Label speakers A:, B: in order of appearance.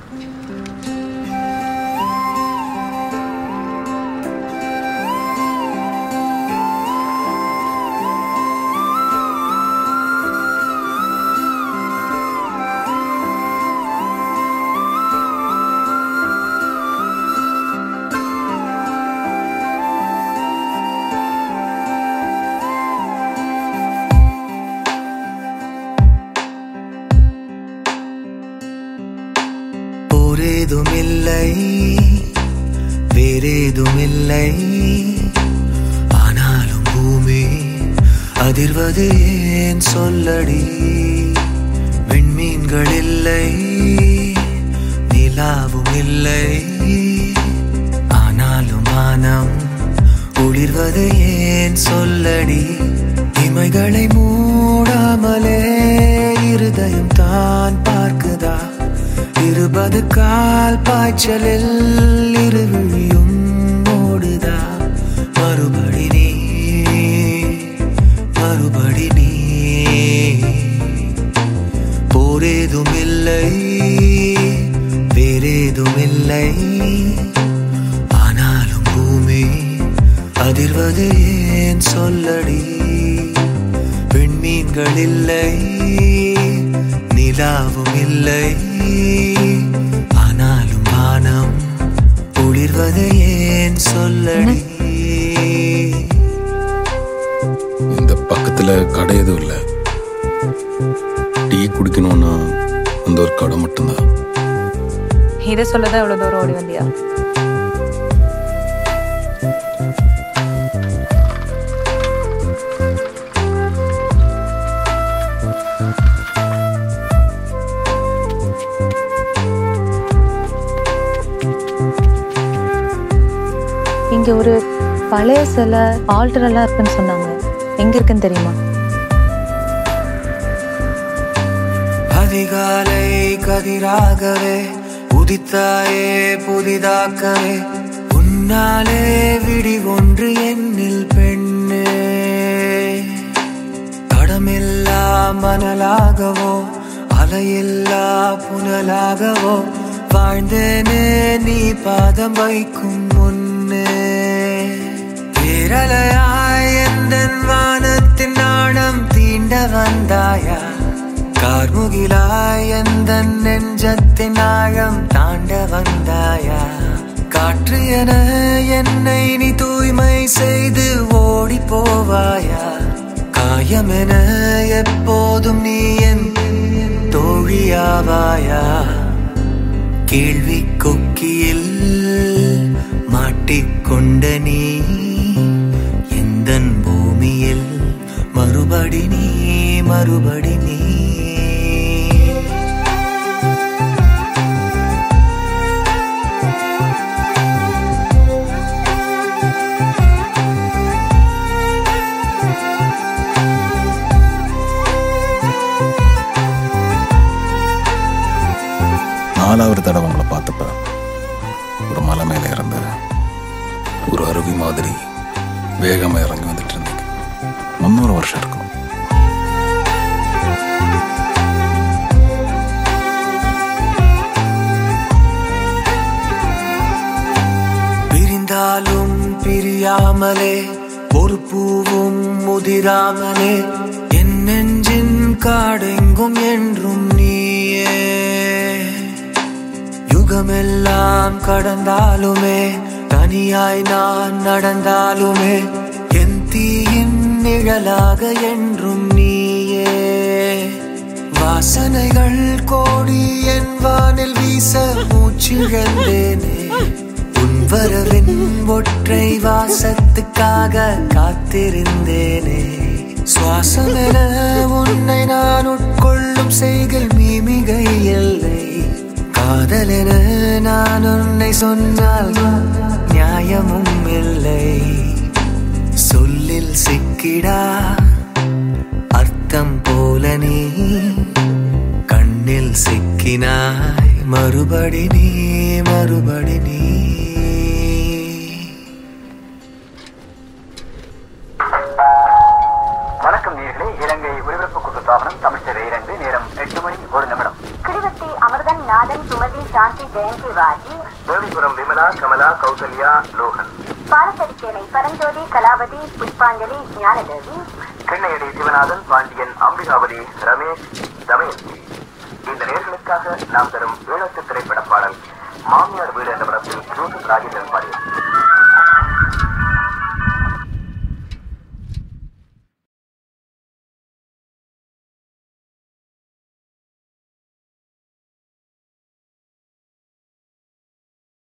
A: போரேதுமில்லை வேறேதுமில்லை ஆனாலும் பூமி அதிர்வது ஏன் சொல்லடி விண்மீன்கள் இல்லை நிலாவும் இல்லை ஆனாலும் மானம் ஒளிர்வது ஏன் சொல்லடி இமைகளை மூடாமலே இருதயம் தான் பார்க்குதா இருபது கால் பாய்ச்சலில் இருவிழியும் ஓடுதா மறுபடி நீ மறுபடி நீ போரேதும் இல்லை வேறேதும் இல்லை ஆனாலும் பூமி அதிர்வது ஏன் சொல்லடி விண்மீன்கள் இல்லை நிலாவும் இல்லை ஆனாலும் வானம் ஒளிர்வது ஏன் சொல்லடி
B: இந்த பக்கத்துல கடை எதுவும் இல்லை டீ குடிக்கணும்னா அந்த ஒரு கடை மட்டும்தான்
C: இதை சொல்லதான் இவ்வளவு தூரம் ஓடி வந்தியா இங்க ஒரு பழைய சிலை ஆல்டர் எல்லாம் இருக்குன்னு சொன்னாங்க எங்க இருக்குன்னு தெரியுமா
A: அதிகாலை கதிராகவே உதித்தாயே புதிதாக்கவே உன்னாலே விடி ஒன்று என்னில் பெண்ணே தடமில்லா மணலாகவோ அலையில்லா புனலாகவோ வாழ்ந்தேனே நீ பாதம் வைக்கும் முன்னே பேரலையாய் எந்தன் வானத்தின் நாணம் தீண்ட வந்தாயா கார்முகிலாய் எந்த நெஞ்சத்தின் ஆழம் தாண்ட வந்தாயா காற்று என என்னை நீ தூய்மை செய்து ஓடி போவாயா காயமென எப்போதும் நீ என் தோழியாவாயா கேள்வி கொக்கியில் மாட்டிக்கொண்ட நீ எந்தன் பூமியில் மறுபடி நீ மறுபடி நீ
B: நாலாவது தடவை உங்களை பார்த்தப்ப ஒரு மலை மேலே இறந்த ஒரு அருவி மாதிரி வேகமாக இறங்கி வந்துட்டு இருந்தீங்க முன்னூறு வருஷம் இருக்கும்
A: பிரிந்தாலும் பிரியாமலே ஒரு பூவும் முதிராமலே என் நெஞ்சின் காடெங்கும் என்றும் நீயே யுகமெல்லாம் கடந்தாலுமே தனியாய் நான் நடந்தாலுமே என் தீயின் நிழலாக என்றும் நீயே வாசனைகள் கோடி என் வானில் வீச மூச்சிழந்தேனே உன் வரவின் ஒற்றை வாசத்துக்காக காத்திருந்தேனே சுவாசமென உன்னை நான் உட்கொள்ளும் செய்கை மீமிகை இல்லை காதலென நான் உன்னை சொன்னால் நியாயமும் இல்லை சொல்லில் சிக்கிடா அர்த்தம் போல நீ கண்ணில் சிக்கினாய் மறுபடி நீ மறுபடி நீ
D: வணக்கம் நேர்களே இலங்கை ஒலிபரப்பு கூட்டுத்தாபனம் தமிழ் சேவை இரண்டு நேரம் எட்டு மணி ஒரு நிமிடம்
E: கிழிவெட்டி அமிர்தன் நாத
D: நாதன் சுமதி சாந்தி ஜெயந்தி ராஜி
E: தேவிபுரம் விமலா கமலா கௌசல்யா லோகன்
D: பாலக்கரிச்சேனை பரஞ்சோதி கலாவதி புஷ்பாஞ்சலி ஞானதேவி
E: கிண்ணையடி சிவநாதன் பாண்டியன் அம்பிகாவதி ரமேஷ் தமயந்தி இந்த நேர்களுக்காக நாம் தரும் ஈழத்து திரைப்பட பாடல் மாமியார் வீடு என்ற படத்தில் ஜோசப் ராஜேந்திரன் பாடியது